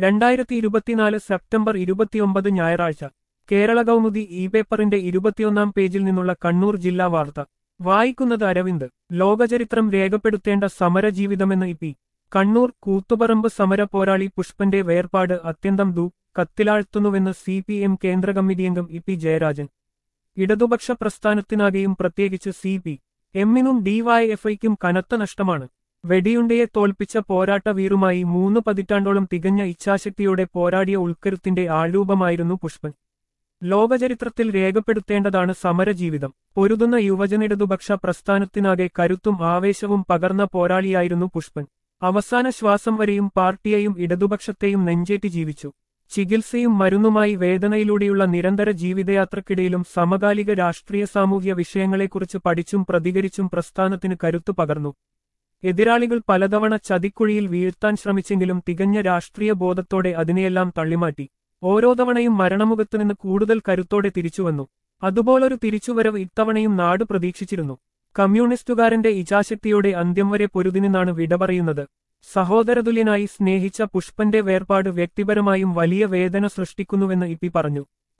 രണ്ടായിരത്തി ഇരുപത്തിനാല് സെപ്റ്റംബർ ഇരുപത്തിയൊമ്പത് ഞായറാഴ്ച കേരള കൗമുദി ഇ പേപ്പറിന്റെ ഇരുപത്തിയൊന്നാം പേജിൽ നിന്നുള്ള കണ്ണൂർ ജില്ലാ വാർത്ത വായിക്കുന്നത് അരവിന്ദ് ലോകചരിത്രം രേഖപ്പെടുത്തേണ്ട സമരജീവിതമെന്ന് ഇ പി കണ്ണൂർ കൂത്തുപറമ്പ് സമര പോരാളി പുഷ്പന്റെ വേർപാട് അത്യന്തം ദു കത്തിലാഴ്ത്തുന്നുവെന്ന് സി പി എം കേന്ദ്ര കമ്മിറ്റി അംഗം ഇ പി ജയരാജൻ ഇടതുപക്ഷ പ്രസ്ഥാനത്തിനാകെയും പ്രത്യേകിച്ച് സി പി എമ്മിനും ഡിവൈഎഫ്ഐക്കും കനത്ത നഷ്ടമാണ് വെടിയുണ്ടയെ തോൽപ്പിച്ച പോരാട്ട വീറുമായി മൂന്ന് പതിറ്റാണ്ടോളം തികഞ്ഞ ഇച്ഛാശക്തിയോടെ പോരാടിയ ഉൾക്കരുത്തിന്റെ ആൾരൂപമായിരുന്നു പുഷ്പൻ ലോകചരിത്രത്തിൽ രേഖപ്പെടുത്തേണ്ടതാണ് സമരജീവിതം പൊരുതുന്ന യുവജനിടതുപക്ഷ പ്രസ്ഥാനത്തിനാകെ കരുത്തും ആവേശവും പകർന്ന പോരാളിയായിരുന്നു പുഷ്പൻ അവസാന ശ്വാസം വരെയും പാർട്ടിയെയും ഇടതുപക്ഷത്തെയും നെഞ്ചേറ്റി ജീവിച്ചു ചികിത്സയും മരുന്നുമായി വേദനയിലൂടെയുള്ള നിരന്തര ജീവിതയാത്രക്കിടയിലും സമകാലിക രാഷ്ട്രീയ സാമൂഹ്യ വിഷയങ്ങളെക്കുറിച്ച് പഠിച്ചും പ്രതികരിച്ചും പ്രസ്ഥാനത്തിന് കരുത്തു പകർന്നു എതിരാളികൾ പലതവണ ചതിക്കുഴിയിൽ വീഴ്ത്താൻ ശ്രമിച്ചെങ്കിലും തികഞ്ഞ രാഷ്ട്രീയ ബോധത്തോടെ അതിനെയെല്ലാം തള്ളിമാറ്റി ഓരോ തവണയും മരണമുഖത്തുനിന്ന് കൂടുതൽ കരുത്തോടെ തിരിച്ചുവന്നു അതുപോലൊരു തിരിച്ചുവരവ് ഇത്തവണയും നാട് പ്രതീക്ഷിച്ചിരുന്നു കമ്മ്യൂണിസ്റ്റുകാരന്റെ ഇച്ഛാശക്തിയോടെ അന്ത്യം വരെ പൊരുതിനിന്നാണ് വിട പറയുന്നത് സഹോദരതുല്യനായി സ്നേഹിച്ച പുഷ്പന്റെ വേർപാട് വ്യക്തിപരമായും വലിയ വേദന സൃഷ്ടിക്കുന്നുവെന്ന് ഇപ്പി പറഞ്ഞു